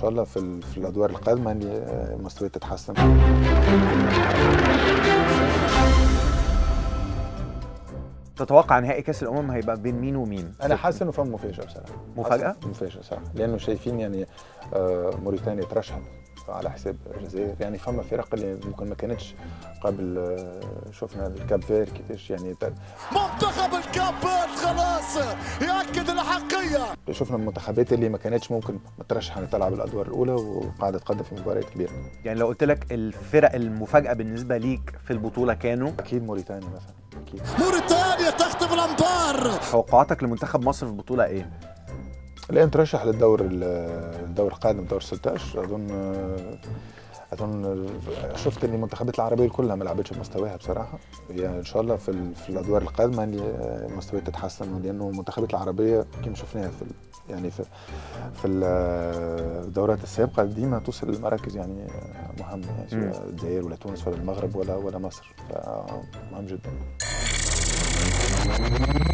شاء الله في, ال- في الادوار القادمه اللي آه، مستويات تتحسن تتوقع نهائي كاس الامم هيبقى بين مين ومين انا حاسس انه فما مفاجاه بصراحه مفاجأة؟ حاسس مفاجاه صراحه لانه شايفين يعني آه، موريتانيا ترشحت على حساب الجزائر يعني فما فرق اللي ممكن ما كانتش قبل آه، شفنا الكاب فير كيفاش يعني ت- منتخب الكابات خلاص يأكد الأحقية شفنا المنتخبات اللي ما كانتش ممكن ترشح انها تلعب الادوار الاولى وقاعده تقدم في مباريات كبيره يعني لو قلت لك الفرق المفاجاه بالنسبه ليك في البطوله كانوا اكيد موريتانيا مثلا اكيد موريتانيا تخطف الأنبار توقعاتك لمنتخب مصر في البطوله ايه الان ترشح للدور ال- الدور القادم دور 16 اظن اظن شفت ان المنتخبات العربيه كلها ما لعبتش بمستواها بصراحه يعني ان شاء الله في, ال- في الادوار القادمه اللي المستويات تتحسن لانه المنتخبات العربيه كما شفناها في ال- يعني في في ال- الدورات السابقه ديما توصل لمراكز يعني مهمه يعني سواء الجزائر ولا تونس ولا المغرب ولا ولا مصر فمهم جدا